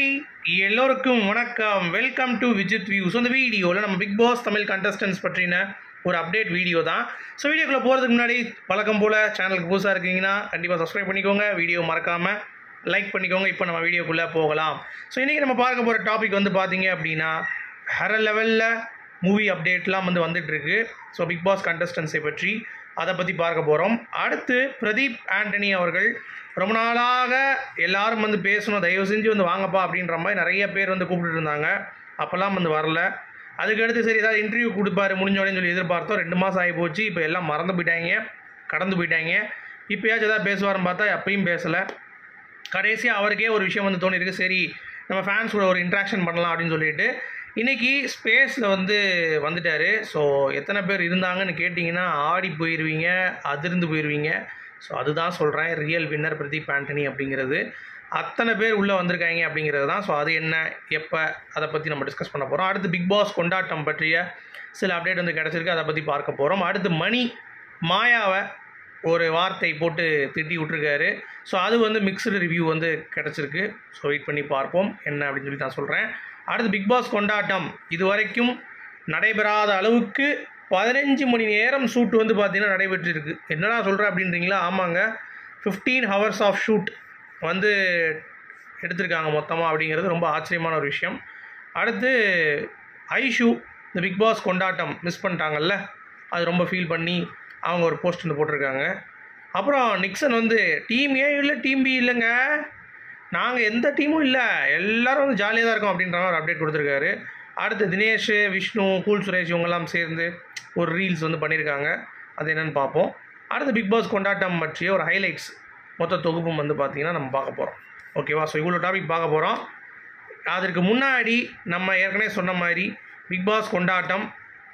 hi எல்லோருக்கும் வணக்கம் welcome to Vijith views இந்த வீடியோவில் நம்ம பிக் பாஸ் தமிழ் கண்டஸ்டன்ஸ் பற்றின ஒரு அப்டேட் வீடியோ தான் ஸோ வீடியோக்குள்ளே போகிறதுக்கு முன்னாடி வழக்கம் போல் சேனலுக்கு புதுசாக இருக்கீங்கன்னா கண்டிப்பாக சப்ஸ்கிரைப் பண்ணிக்கோங்க வீடியோ மறக்காமல் லைக் பண்ணிக்கோங்க இப்போ நம்ம வீடியோக்குள்ளே போகலாம் ஸோ இன்றைக்கி நம்ம பார்க்க போகிற டாபிக் வந்து பார்த்தீங்க அப்படின்னா வேற லெவலில் மூவி அப்டேட்லாம் வந்து வந்துட்டுருக்கு ஸோ பிக் பாஸ் கண்டஸ்டன்ஸை பற்றி அதை பற்றி பார்க்க போகிறோம் அடுத்து பிரதீப் ஆண்டனி அவர்கள் ரொம்ப நாளாக எல்லாரும் வந்து பேசணும் தயவு செஞ்சு வந்து வாங்கப்பா அப்படின்ற மாதிரி நிறைய பேர் வந்து கூப்பிட்டு இருந்தாங்க அப்போல்லாம் வந்து வரல அதுக்கடுத்து சரி ஏதாவது இன்டர்வியூ கொடுப்பாரு முடிஞ்சோடனே சொல்லி எதிர்பார்த்தோம் ரெண்டு மாதம் ஆகி போச்சு இப்போ எல்லாம் மறந்து போயிட்டாங்க கடந்து போயிட்டாங்க இப்போயாச்சும் ஏதாவது பேசுவாருன்னு பார்த்தா அப்பயும் பேசலை கடைசியாக அவருக்கே ஒரு விஷயம் வந்து தோணிருக்கு சரி நம்ம ஃபேன்ஸ் கூட ஒரு இன்ட்ராக்ஷன் பண்ணலாம் அப்படின்னு சொல்லிட்டு இன்றைக்கி ஸ்பேஸில் வந்து வந்துட்டார் ஸோ எத்தனை பேர் இருந்தாங்கன்னு கேட்டிங்கன்னா ஆடி போயிடுவீங்க அதிர்ந்து போயிடுவீங்க ஸோ அதுதான் சொல்கிறேன் ரியல் வின்னர் பிரதீப் ஆண்டனி அப்படிங்கிறது அத்தனை பேர் உள்ளே வந்திருக்காங்க அப்படிங்கிறது தான் ஸோ அது என்ன எப்போ அதை பற்றி நம்ம டிஸ்கஸ் பண்ண போகிறோம் அடுத்து பிக் பாஸ் கொண்டாட்டம் பற்றிய சில அப்டேட் வந்து கிடச்சிருக்கு அதை பற்றி பார்க்க போகிறோம் அடுத்து மணி மாயாவை ஒரு வார்த்தை போட்டு திட்டி விட்ருக்காரு ஸோ அது வந்து மிக்சடு ரிவ்யூ வந்து கிடச்சிருக்கு ஸோ வெயிட் பண்ணி பார்ப்போம் என்ன அப்படின்னு சொல்லி நான் சொல்கிறேன் அடுத்து பிக் பாஸ் கொண்டாட்டம் இது வரைக்கும் நடைபெறாத அளவுக்கு பதினஞ்சு மணி நேரம் ஷூட் வந்து பார்த்திங்கன்னா நடைபெற்றிருக்கு என்னடா சொல்கிறேன் அப்படின்றீங்களா ஆமாங்க ஃபிஃப்டீன் ஹவர்ஸ் ஆஃப் ஷூட் வந்து எடுத்திருக்காங்க மொத்தமாக அப்படிங்கிறது ரொம்ப ஆச்சரியமான ஒரு விஷயம் அடுத்து ஐஷு இந்த பிக் பாஸ் கொண்டாட்டம் மிஸ் பண்ணிட்டாங்கல்ல அது ரொம்ப ஃபீல் பண்ணி அவங்க ஒரு போஸ்ட் வந்து போட்டிருக்காங்க அப்புறம் நிக்சன் வந்து டீம் ஏ இல்லை டீம் பி இல்லைங்க நாங்கள் எந்த டீமும் இல்லை எல்லாரும் வந்து ஜாலியாக தான் இருக்கோம் அப்படின்ற மாதிரி ஒரு அப்டேட் கொடுத்துருக்காரு அடுத்து தினேஷ் விஷ்ணு கூல் சுரேஷ் இவங்கெல்லாம் சேர்ந்து ஒரு ரீல்ஸ் வந்து பண்ணியிருக்காங்க அது என்னென்னு பார்ப்போம் அடுத்து பிக் பாஸ் கொண்டாட்டம் பற்றிய ஒரு ஹைலைட்ஸ் மொத்த தொகுப்பும் வந்து பார்த்திங்கன்னா நம்ம பார்க்க போகிறோம் ஓகேவா ஸோ இவ்வளோ டாபிக் பார்க்க போகிறோம் அதற்கு முன்னாடி நம்ம ஏற்கனவே சொன்ன மாதிரி பிக் பாஸ் கொண்டாட்டம்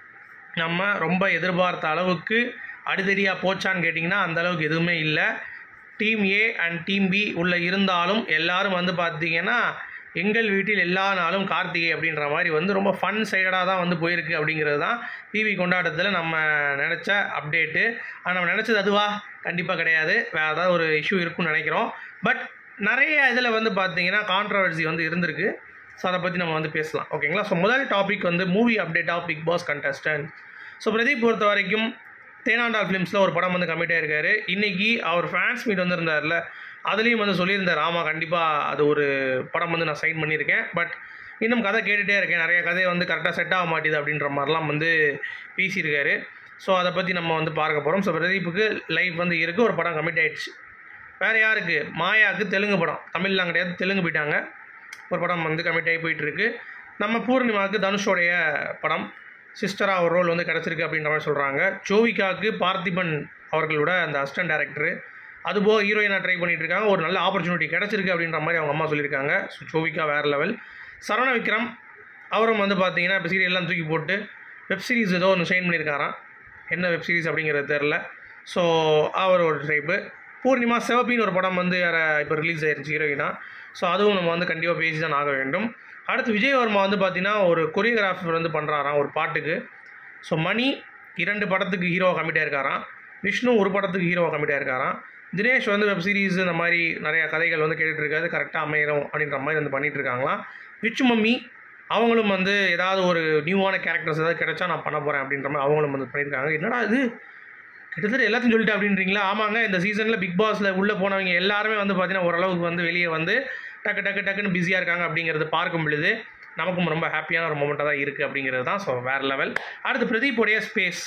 நம்ம ரொம்ப எதிர்பார்த்த அளவுக்கு அடிதடியாக போச்சான்னு கேட்டிங்கன்னா அந்த அளவுக்கு எதுவுமே இல்லை team A and team B உள்ளே இருந்தாலும் எல்லாரும் வந்து பார்த்தீங்கன்னா எங்கள் வீட்டில் எல்லா நாளும் கார்த்திகை அப்படின்ற மாதிரி வந்து ரொம்ப ஃபன் சைடடாக தான் வந்து போயிருக்கு அப்படிங்கிறது தான் டிவி கொண்டாட்டத்தில் நம்ம நினச்ச அப்டேட்டு ஆனால் நம்ம நினச்சது அதுவா கண்டிப்பாக கிடையாது வேறு ஏதாவது ஒரு இஷ்யூ இருக்குன்னு நினைக்கிறோம் பட் நிறைய இதில் வந்து பார்த்தீங்கன்னா கான்ட்ரவர்சி வந்து இருந்திருக்கு ஸோ அதை பற்றி நம்ம வந்து பேசலாம் ஓகேங்களா ஸோ முதல் டாபிக் வந்து movie update of Bigg Boss contestant so Pradeep பொறுத்த வரைக்கும் தேனாண்டால் ஃபிலிம்ஸில் ஒரு படம் வந்து கமிட் ஆயிருக்காரு இன்றைக்கி அவர் ஃபேன்ஸ் மீட் வந்திருந்தார்ல அதுலேயும் வந்து சொல்லியிருந்தார் ஆமாம் கண்டிப்பாக அது ஒரு படம் வந்து நான் சைன் பண்ணியிருக்கேன் பட் இன்னும் கதை கேட்டுகிட்டே இருக்கேன் நிறைய கதை வந்து கரெக்டாக செட் ஆக மாட்டேது அப்படின்ற மாதிரிலாம் வந்து பேசியிருக்காரு ஸோ அதை பற்றி நம்ம வந்து பார்க்க போகிறோம் ஸோ பிரதீப்புக்கு லைஃப் வந்து இருக்குது ஒரு படம் கமிட் ஆயிடுச்சு வேறு யாருக்கு மாயாவுக்கு தெலுங்கு படம் தமிழ்லாம் கிடையாது தெலுங்கு போயிட்டாங்க ஒரு படம் வந்து கமிட் ஆகி போயிட்டுருக்கு நம்ம பூர்ணிமாவுக்கு தனுஷோடைய படம் சிஸ்டராக ஒரு ரோல் வந்து கிடச்சிருக்கு அப்படின்ற மாதிரி சொல்கிறாங்க ஜோவிகாவுக்கு பார்த்திபன் அவர்களோட அந்த அசிஸ்டன்ட் டேரக்டர் அதுபோக ஹீரோயினாக ட்ரை பண்ணிட்டு இருக்காங்க ஒரு நல்ல ஆப்பர்ச்சுனிட்டி கிடச்சிருக்கு அப்படின்ற மாதிரி அவங்க அம்மா சொல்லியிருக்காங்க ஸோ ஜோவிகா வேறு லெவல் சரண விக்ரம் அவரும் வந்து பார்த்தீங்கன்னா இப்போ சீரியல்லாம் தூக்கி போட்டு வெப் சீரிஸ் ஏதோ ஒன்று சைன் பண்ணியிருக்காராம் என்ன வெப் சீரிஸ் அப்படிங்கிறது தெரில ஸோ அவர் ஒரு டைப்பு பூர்ணிமா சிவப்பின்னு ஒரு படம் வந்து வேறு இப்போ ரிலீஸ் ஆயிருச்சு ஹீரோயினா ஸோ அதுவும் நம்ம வந்து கண்டிப்பாக பேசி தான் ஆக வேண்டும் அடுத்து விஜயவர்மா வந்து பார்த்தீங்கன்னா ஒரு கொரியோகிராஃபர் வந்து பண்ணுறாராம் ஒரு பாட்டுக்கு ஸோ மணி இரண்டு படத்துக்கு ஹீரோவாக கமிட் ஆயிருக்காராம் விஷ்ணு ஒரு படத்துக்கு ஹீரோவாக கமிட் ஆயிருக்காராம் தினேஷ் வந்து வெப் சீரிஸ் இந்த மாதிரி நிறைய கதைகள் வந்து கேட்டுட்டு இருக்காது கரெக்டாக அமையிறோம் அப்படின்ற மாதிரி வந்து பண்ணிட்டு இருக்காங்களாம் ரிச்சு மம்மி அவங்களும் வந்து ஏதாவது ஒரு நியூவான கேரக்டர்ஸ் ஏதாவது கிடைச்சா நான் பண்ண போகிறேன் அப்படின்ற மாதிரி அவங்களும் வந்து பண்ணியிருக்காங்க என்னடா இது கிட்டத்தட்ட எல்லாத்தையும் சொல்லிட்டு அப்படின்றீங்களா ஆமாங்க இந்த சீசனில் பிக் பாஸில் உள்ளே போனவங்க எல்லாருமே வந்து பார்த்தீங்கன்னா ஓரளவுக்கு வந்து வெளியே வந்து டக்கு டக்கு டக்குன்னு பிஸியாக இருக்காங்க அப்படிங்கிறது பார்க்கும் பொழுது நமக்கும் ரொம்ப ஹாப்பியான ஒரு மூமெண்ட்டாக தான் இருக்குது அப்படிங்கிறது தான் ஸோ வேறு லெவல் அடுத்து பிரதீப்போடைய ஸ்பேஸ்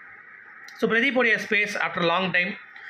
ஸோ பிரதீப்போடைய ஸ்பேஸ் ஆஃப்டர் லாங் டைம்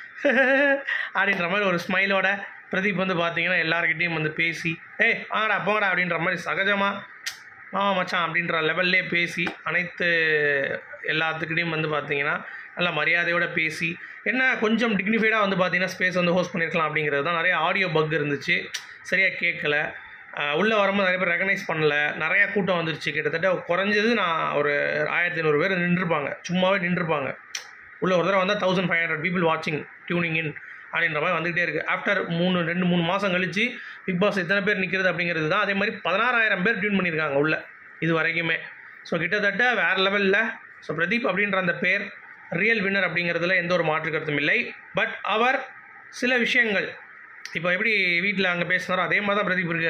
அப்படின்ற மாதிரி ஒரு ஸ்மைலோட பிரதீப் வந்து பார்த்தீங்கன்னா எல்லாருக்கிட்டையும் வந்து பேசி ஏய் வாங்கடா போங்கடா அப்படின்ற மாதிரி சகஜமாக மாமா மச்சான் அப்படின்ற லெவல்லே பேசி அனைத்து எல்லாத்துக்கிட்டையும் வந்து பார்த்தீங்கன்னா நல்லா மரியாதையோட பேசி என்ன கொஞ்சம் டிக்னிஃபைடாக வந்து பார்த்தீங்கன்னா ஸ்பேஸ் வந்து ஹோஸ்ட் பண்ணியிருக்கலாம் அப்படிங்கிறது தான் நிறைய ஆடியோ பக் இருந்துச்சு சரியாக கேட்கல உள்ளே வரும்போது நிறைய பேர் ரெகனைஸ் பண்ணல நிறையா கூட்டம் வந்துருச்சு கிட்டத்தட்ட குறைஞ்சது நான் ஒரு ஆயிரத்தி ஐநூறு பேர் நின்றுருப்பாங்க சும்மாவே நின்றுருப்பாங்க உள்ள ஒரு தடவை வந்தால் தௌசண்ட் ஃபைவ் ஹண்ட்ரட் பீப்புள் வாட்சிங் டியூனிங் இன் அப்படின்ற மாதிரி வந்துகிட்டே இருக்குது ஆஃப்டர் மூணு ரெண்டு மூணு மாதம் கழிச்சு பிக் பாஸ் எத்தனை பேர் நிற்கிறது அப்படிங்கிறது தான் அதே மாதிரி பதினாறாயிரம் பேர் டியூன் பண்ணியிருக்காங்க உள்ள இது வரைக்குமே ஸோ கிட்டத்தட்ட வேறு லெவலில் ஸோ பிரதீப் அப்படின்ற அந்த பேர் ரியல் வின்னர் அப்படிங்கிறதுல எந்த ஒரு மாற்று கருத்தும் இல்லை பட் அவர் சில விஷயங்கள் இப்போ எப்படி வீட்டில் அங்கே பேசினாரோ அதே மாதிரி தான் பிரதீப் இருக்கார்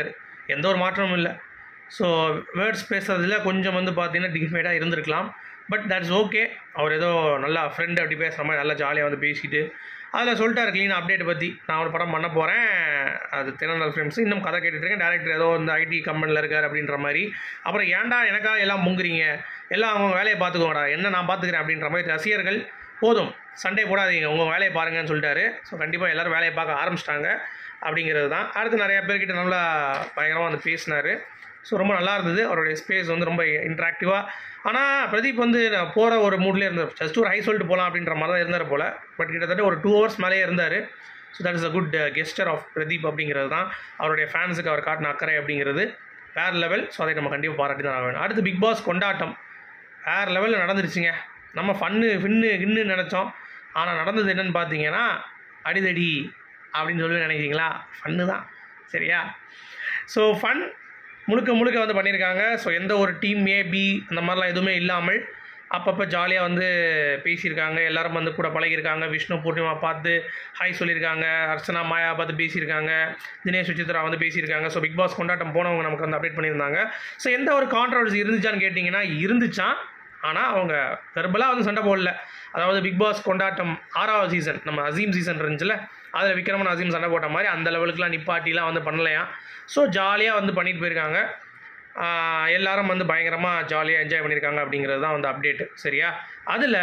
எந்த ஒரு மாற்றமும் இல்லை ஸோ வேர்ட்ஸ் பேசுறதுல கொஞ்சம் வந்து பார்த்தீங்கன்னா டிஃபைடாக இருந்திருக்கலாம் பட் தட்ஸ் ஓகே அவர் ஏதோ நல்லா ஃப்ரெண்டு அப்படி பேசுகிற மாதிரி நல்லா ஜாலியாக வந்து பேசிட்டு அதில் சொல்லிட்டாரு க்ளீன் அப்டேட் பற்றி நான் ஒரு படம் பண்ண போகிறேன் அது திருநெல் ஃபிலிம்ஸ் இன்னும் கதை கேட்டுட்ருக்கேன் டேரக்டர் ஏதோ இந்த ஐடி கம்பெனியில் இருக்கார் அப்படின்ற மாதிரி அப்புறம் ஏன்டா எனக்காக எல்லாம் முங்குறீங்க எல்லாம் அவங்க வேலையை பார்த்துக்கோங்கடா என்ன நான் பார்த்துக்கிறேன் அப்படின்ற மாதிரி ரசிகர்கள் போதும் சண்டே போடாதீங்க உங்கள் வேலையை பாருங்கன்னு சொல்லிட்டாரு ஸோ கண்டிப்பாக எல்லோரும் வேலையை பார்க்க ஆரம்பிச்சிட்டாங்க அப்படிங்கிறது தான் அடுத்து நிறைய பேர்கிட்ட நல்லா பயங்கரமாக வந்து பேசினார் ஸோ ரொம்ப நல்லா இருந்தது அவருடைய ஸ்பேஸ் வந்து ரொம்ப இன்ட்ராக்டிவாக ஆனால் பிரதீப் வந்து போகிற ஒரு மூட்லேயே இருந்தார் ஜஸ்ட் ஒரு ஹை சொல்லிட்டு போகலாம் அப்படின்ற மாதிரி தான் இருந்தார் போல் பட் கிட்டத்தட்ட ஒரு டூ ஹவர்ஸ் மேலேயே இருந்தார் so that is a good gesture of Pradeep அப்படிங்கிறது தான் அவருடைய ஃபேன்ஸுக்கு அவர் காட்டின அக்கறை அப்படிங்கிறது வேறு லெவல் ஸோ அதை நம்ம கண்டிப்பாக பாராட்டி தான் ஆக வேணும் அடுத்து பிக் பாஸ் கொண்டாட்டம் வேறு லெவலில் நடந்துருச்சுங்க நம்ம ஃபன்னு ஃபின்னு கின்னு நினச்சோம் ஆனால் நடந்தது என்னன்னு பார்த்தீங்கன்னா அடிதடி அப்படின்னு சொல்லி நினைக்கிறீங்களா ஃபன்னு தான் சரியா ஸோ ஃபன் முழுக்க முழுக்க வந்து பண்ணியிருக்காங்க ஸோ எந்த ஒரு டீம் ஏ பி அந்த மாதிரிலாம் எதுவுமே இல்லாமல் அப்பப்போ ஜாலியாக வந்து பேசியிருக்காங்க எல்லாரும் வந்து கூட பழகியிருக்காங்க விஷ்ணு பூர்ணிமா பார்த்து ஹாய் சொல்லியிருக்காங்க அர்ச்சனா மாயா பார்த்து பேசியிருக்காங்க தினேஷ் விசித்ரா வந்து பேசியிருக்காங்க ஸோ பிக் பாஸ் கொண்டாட்டம் போனவங்க நமக்கு வந்து அப்டேட் பண்ணியிருந்தாங்க ஸோ எந்த ஒரு கான்ட்ரவர்சி இருந்துச்சான்னு கேட்டிங்கன்னா இருந்துச்சான் ஆனால் அவங்க வெர்பலாக வந்து சண்டை போடல அதாவது பிக் பாஸ் கொண்டாட்டம் ஆறாவது சீசன் நம்ம அசீம் சீசன் இருந்துச்சுல அதில் விக்ரமன் அசீம் சண்டை போட்ட மாதிரி அந்த லெவலுக்குலாம் நிப்பாட்டிலாம் வந்து பண்ணலையாம் ஸோ ஜாலியாக வந்து பண்ணிட்டு போயிருக்காங்க ஆஹ் எல்லாரும் வந்து பயங்கரமாக ஜாலியாக என்ஜாய் பண்ணியிருக்காங்க அப்படிங்கிறது தான் வந்து அப்டேட்டு சரியா அதில்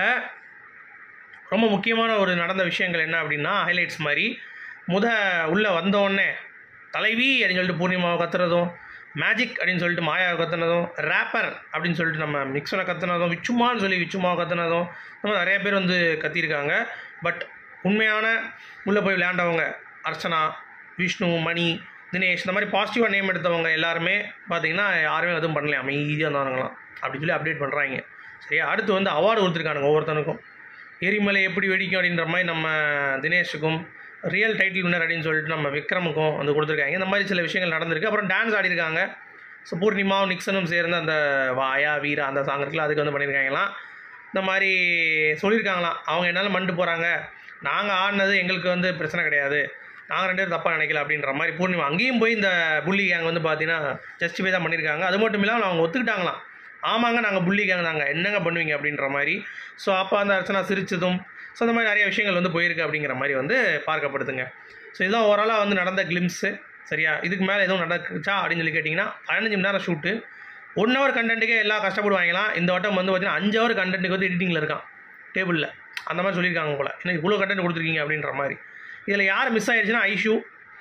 ரொம்ப முக்கியமான ஒரு நடந்த விஷயங்கள் என்ன அப்படின்னா ஹைலைட்ஸ் மாதிரி முத உள்ளே வந்தோடனே தலைவி அப்படின்னு சொல்லிட்டு பூர்ணிமாவை கத்துறதும் மேஜிக் அப்படின்னு சொல்லிட்டு மாயாவை கத்துனதும் ரேப்பர் அப்படின்னு சொல்லிட்டு நம்ம மிக்சனை கத்துனதும் விச்சுமான்னு சொல்லி விச்சுமாவை கத்துனதும் நம்ம நிறைய பேர் வந்து கத்தியிருக்காங்க பட் உண்மையான உள்ளே போய் விளையாண்டவங்க அர்ச்சனா விஷ்ணு மணி தினேஷ் இந்த மாதிரி பாசிட்டிவாக நேம் எடுத்தவங்க எல்லாருமே பார்த்தீங்கன்னா யாருமே எதுவும் பண்ணல அமைதியாக இருந்தாங்களாம் அப்படின்னு சொல்லி அப்டேட் பண்ணுறாங்க சரியா அடுத்து வந்து அவார்டு கொடுத்துருக்கானுங்க ஒவ்வொருத்தனுக்கும் எரிமலை எப்படி வெடிக்கும் அப்படின்ற மாதிரி நம்ம தினேஷுக்கும் ரியல் டைட்டில் வின்னர் அப்படின்னு சொல்லிட்டு நம்ம விக்ரமுக்கும் வந்து கொடுத்துருக்காங்க இந்த மாதிரி சில விஷயங்கள் நடந்திருக்கு அப்புறம் டான்ஸ் ஆடிருக்காங்க ஸோ பூர்ணிமாவும் நிக்சனும் சேர்ந்து அந்த வாயா வீரா அந்த சாங் இருக்குல்ல அதுக்கு வந்து பண்ணியிருக்காங்களாம் இந்த மாதிரி சொல்லியிருக்காங்களாம் அவங்க என்னால் மண்டு போகிறாங்க நாங்கள் ஆடினது எங்களுக்கு வந்து பிரச்சனை கிடையாது நாங்கள் ரெண்டு பேரும் தப்பாக நினைக்கல அப்படின்ற மாதிரி பூர்ணிமா அங்கேயும் போய் இந்த புள்ளி கேங் வந்து பார்த்தீங்கன்னா ஜஸ்டிஃபை தான் பண்ணியிருக்காங்க அது மட்டும் இல்லாமல் அவங்க ஒத்துக்கிட்டாங்களாம் ஆமாங்க நாங்கள் புள்ளி கேங் தாங்க என்னங்க பண்ணுவீங்க அப்படின்ற மாதிரி ஸோ அப்போ அந்த அர்ச்சனா சிரிச்சதும் ஸோ அந்த மாதிரி நிறைய விஷயங்கள் வந்து போயிருக்கு அப்படிங்கிற மாதிரி வந்து பார்க்கப்படுதுங்க ஸோ இதுதான் ஓவராலாக வந்து நடந்த கிளிம்ஸு சரியா இதுக்கு மேலே எதுவும் நடக்குச்சா அப்படின்னு சொல்லி கேட்டிங்கன்னா பதினஞ்சு மணி நேரம் ஷூட்டு ஒன் ஹவர் கண்டென்ட்டுக்கே எல்லாம் கஷ்டப்படுவாங்களாம் இந்த வட்டம் வந்து பார்த்தீங்கன்னா அஞ்சு ஹவர் கண்டென்ட்டுக்கு வந்து எடிட்டிங்கில் இருக்கான் டேபிளில் அந்த மாதிரி சொல்லியிருக்காங்க போல் இன்னைக்கு இவ்வளோ கண்டென்ட் கொடுத்துருக்கீங்க அப்படின்ற மாதிரி இதில் யார் மிஸ் ஆயிடுச்சுன்னா ஐஷு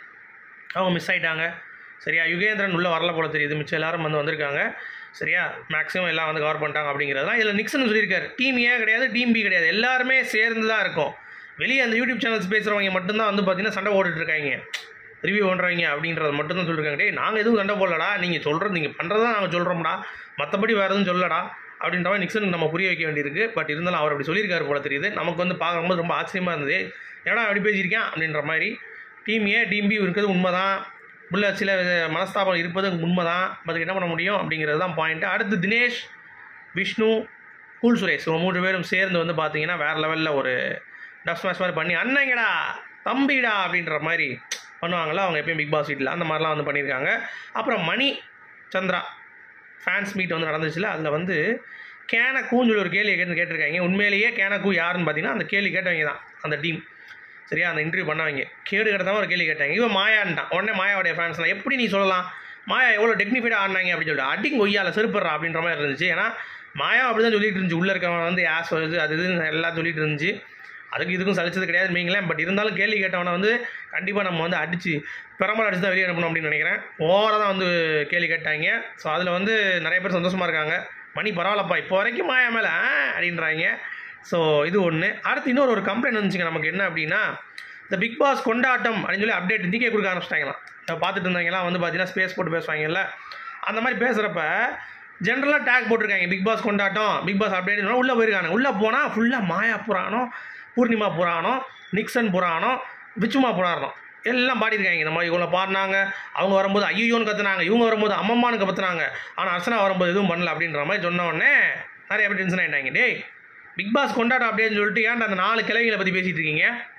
அவங்க மிஸ் ஆயிட்டாங்க சரியா யுகேந்திரன் உள்ள வரல போல தெரியுது மிச்சம் எல்லாரும் வந்து வந்திருக்காங்க சரியா மேக்ஸிமம் எல்லாம் வந்து கவர் பண்ணிட்டாங்க அப்படிங்கிறதுலாம் இதில் நிக்சன் சொல்லியிருக்காரு டீம் ஏ கிடையாது டீம் பி கிடையாது எல்லாருமே சேர்ந்து தான் இருக்கும் வெளியே அந்த யூடியூப் சேனல்ஸ் பேசுகிறவங்க மட்டும்தான் வந்து பார்த்தீங்கன்னா சண்டை போட்டுட்டு இருக்காங்க ரிவ்யூ பண்ணுறவங்க அப்படின்றது மட்டும்தான் சொல்லியிருக்காங்க டேய் நாங்கள் எதுவும் சண்டை போடலடா நீங்கள் சொல்கிறது நீங்கள் பண்ணுறது தான் நாங்கள் சொல்கிறோம்டா மற்றபடி வேறு எதுவும் சொல்லடா அப்படின்ற மாதிரி நிக்சனுக்கு நம்ம புரிய வைக்க வேண்டியிருக்கு பட் இருந்தாலும் அவர் அப்படி சொல்லியிருக்காரு போல தெரியுது நமக்கு வந்து பார்க்கும்போது ரொம்ப ஆச்சரியமாக இருந்தது ஏன்னா அப்படி பேசியிருக்கேன் அப்படின்ற மாதிரி டீம் ஏ டீம் பி இருக்கிறது உண்மை தான் உள்ள சில மனஸ்தாபம் இருப்பது உண்மை தான் அதுக்கு என்ன பண்ண முடியும் அப்படிங்கிறது தான் பாயிண்ட் அடுத்து தினேஷ் விஷ்ணு கூல் சுரேஷ் இவங்க மூன்று பேரும் சேர்ந்து வந்து பார்த்தீங்கன்னா வேறு லெவலில் ஒரு டப் ஸ்மாஷ் மாதிரி பண்ணி அண்ணங்கடா தம்பிடா அப்படின்ற மாதிரி பண்ணுவாங்கள்ல அவங்க எப்பயும் பிக் பாஸ் வீட்டில் அந்த மாதிரிலாம் வந்து பண்ணியிருக்காங்க அப்புறம் மணி சந்திரா ஃபேன்ஸ் மீட் வந்து நடந்துச்சுல அதில் வந்து கேனக்கூன்னு சொல்லி ஒரு கேள்வி கேட்டு கேட்டிருக்காங்க உண்மையிலேயே கேனக்கூ யாருன்னு பார்த்தீங்கன்னா அந்த கேள்வி கேட்டவங்க தான் அந்த டீம் சரியா அந்த இன்டர்வியூ பண்ணவங்க கேடு கிடத்தாம ஒரு கேள்வி கேட்டாங்க இவன் மாயான்ட்டான் உடனே மாயாவுடைய ஃபேன்ஸ் தான் எப்படி நீ சொல்லலாம் மாயா எவ்வளோ டெக்னிஃபைடாக ஆடினாங்க அப்படின்னு சொல்லிட்டு அடிங் ஒய்யால செருப்படுறா அப்படின்ற மாதிரி இருந்துச்சு ஏன்னா மாயா அப்படி தான் சொல்லிட்டு இருந்துச்சு உள்ளே இருக்கவன் வந்து ஆஸ் வருது அது இதுன்னு எல்லாம் சொல்லிட்டு இருந்துச்சு அதுக்கு இதுக்கும் சலிச்சது கிடையாது மீங்களேன் பட் இருந்தாலும் கேள்வி கேட்டவனை வந்து கண்டிப்பாக நம்ம வந்து அடித்து பெரம்பல் அடிச்சு தான் வெளியே அனுப்பணும் அப்படின்னு நினைக்கிறேன் ஓவராக தான் வந்து கேள்வி கேட்டாங்க ஸோ அதில் வந்து நிறைய பேர் சந்தோஷமாக இருக்காங்க மணி பரவாயில்லப்பா இப்போ வரைக்கும் மாயா மேலே ஆ அப்படின்றாங்க ஸோ இது ஒன்று அடுத்து இன்னொரு ஒரு கம்ப்ளைண்ட் வந்துச்சுங்க நமக்கு என்ன அப்படின்னா இந்த பிக் பாஸ் கொண்டாட்டம் அப்படின்னு சொல்லி அப்டேட் இன்றைக்கே கொடுக்க ஆரம்பிச்சிட்டாங்களாம் இதை பார்த்துட்டு இருந்தவங்கலாம் வந்து பார்த்தீங்கன்னா ஸ்பேஸ் போட்டு பேசுவாங்கல்ல அந்த மாதிரி பேசுகிறப்ப ஜென்ரலாக டேக் போட்டிருக்காங்க பிக் பாஸ் கொண்டாட்டம் பிக் பாஸ் அப்டேட் உள்ளே போயிருக்காங்க உள்ளே போனால் ஃபுல்லாக மாயா புராணம் பூர்ணிமா புராணம் நிக்சன் புராணம் விச்சுமா புராணம் எல்லாம் பாடியிருக்காங்க இந்த மாதிரி இவங்கள பாடினாங்க அவங்க வரும்போது ஐயோன்னு கத்துனாங்க இவங்க வரும்போது அம்மம்மானு கத்துனாங்க ஆனால் அர்ச்சனா வரும்போது எதுவும் பண்ணல அப்படின்ற மாதிரி சொன்ன உடனே நிறைய பேர் டென்ஷன் ஆகிட்டாங்க டேய் பிக் பாஸ் கொண்டாட்டம் அப்படின்னு சொல்லிட்டு ஏன்டா அந்த நாலு கிழவிகளை பற்றி பேசிகிட்டு இருக்கீங்க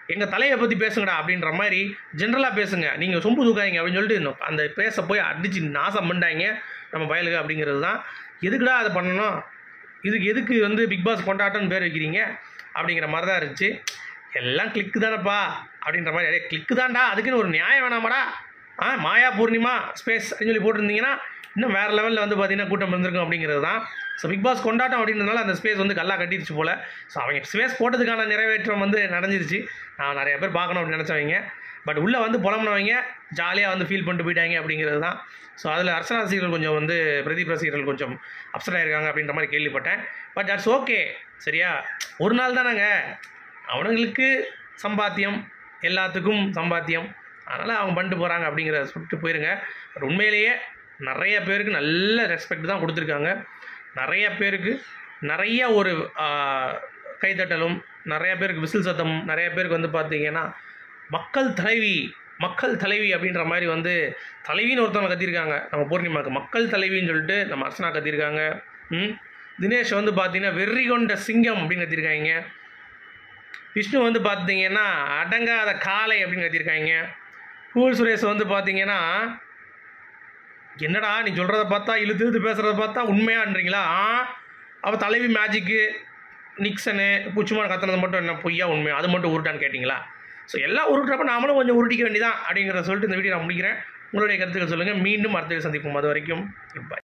எங்கள் தலையை பற்றி பேசுங்கடா அப்படின்ற மாதிரி ஜென்ரலாக பேசுங்க நீங்கள் சொம்பு தூக்காதீங்க அப்படின்னு சொல்லிட்டு இன்னும் அந்த பேச போய் அடித்து நாசம் பண்ணிட்டாங்க நம்ம பயலுக்கு அப்படிங்கிறது தான் எதுக்குடா அதை பண்ணணும் இதுக்கு எதுக்கு வந்து பிக் பாஸ் கொண்டாட்டம்னு பேர் வைக்கிறீங்க அப்படிங்கிற மாதிரி தான் இருந்துச்சு எல்லாம் கிளிக்கு தானேப்பா அப்படின்ற மாதிரி அதே கிளிக்கு தான்டா அதுக்குன்னு ஒரு நியாயம் வேணாமாடா ஆ மாயா பூர்ணிமா ஸ்பேஸ் அப்படின்னு சொல்லி போட்டிருந்தீங்கன்னா இன்னும் வேறு லெவலில் வந்து பார்த்தீங்கன்னா கூட்டம் இருந்திருக்கும் அப்படிங்கிறது தான் ஸோ பிக் பாஸ் கொண்டாட்டம் அப்படின்றதுனால அந்த ஸ்பேஸ் வந்து கல்லா கட்டிடுச்சு போல் ஸோ அவங்க ஸ்பேஸ் போட்டதுக்கான நிறைவேற்றம் வந்து நடந்துருச்சு நான் நிறைய பேர் பார்க்கணும் அப்படின்னு நினச்சவங்க பட் உள்ளே வந்து புலம்புனவங்க ஜாலியாக வந்து ஃபீல் பண்ணிட்டு போயிட்டாங்க அப்படிங்கிறது தான் ஸோ அதில் அரச ரசிகர்கள் கொஞ்சம் வந்து பிரதீப் ரசிகர்கள் கொஞ்சம் அப்செட் ஆயிருக்காங்க அப்படின்ற மாதிரி கேள்விப்பட்டேன் பட் தட்ஸ் ஓகே சரியா ஒரு நாள் தானேங்க அவனுங்களுக்கு சம்பாத்தியம் எல்லாத்துக்கும் சம்பாத்தியம் அதனால் அவங்க பண்ணிட்டு போகிறாங்க அப்படிங்கிறத சொல்லிட்டு போயிருங்க பட் உண்மையிலேயே நிறைய பேருக்கு நல்ல ரெஸ்பெக்ட் தான் கொடுத்துருக்காங்க நிறைய பேருக்கு நிறைய ஒரு ஆஹ், கைத்தட்டலும் நிறைய பேருக்கு விசில் சத்தம் நிறைய பேருக்கு வந்து பார்த்தீங்கன்னா மக்கள் தலைவி மக்கள் தலைவி அப்படின்ற மாதிரி வந்து தலைவின்னு ஒருத்தவங்க கத்திருக்காங்க நம்ம பூர்ணிமாவுக்கு மக்கள் தலைவின்னு சொல்லிட்டு நம்ம அர்ச்சனா கத்திருக்காங்க ம் தினேஷ் வந்து பார்த்தீங்கன்னா வெறி கொண்ட சிங்கம் அப்படின்னு கத்திருக்காங்க விஷ்ணு வந்து பார்த்தீங்கன்னா அடங்காத காளை அப்படின்னு கத்திருக்காங்க கூல் சுரேஷ் வந்து பார்த்தீங்கன்னா என்னடா நீ சொல்கிறத பார்த்தா இழுத்து இழுத்து பேசுகிறத பார்த்தா உண்மையான்றீங்களா ஆ அவள் தலைவி மேஜிக்கு நிக்சனு பூச்சிமான கத்துனது மட்டும் என்ன பொய்யா உண்மையா அது மட்டும் உருட்டான்னு கேட்டிங்களா ஸோ எல்லாம் உருட்டுறப்ப நாமளும் கொஞ்சம் உருட்டிக்க வேண்டியதான் அப்படிங்கிறத சொல்லிட்டு இந்த வீடியோ நான் முடிக்கிறேன் உங்களுடைய கருத்துக்கள் சொல்லுங்கள் மீண்டும் அடுத்த வீடியோ சந்திப்போம் அது வரைக்கும் பாய்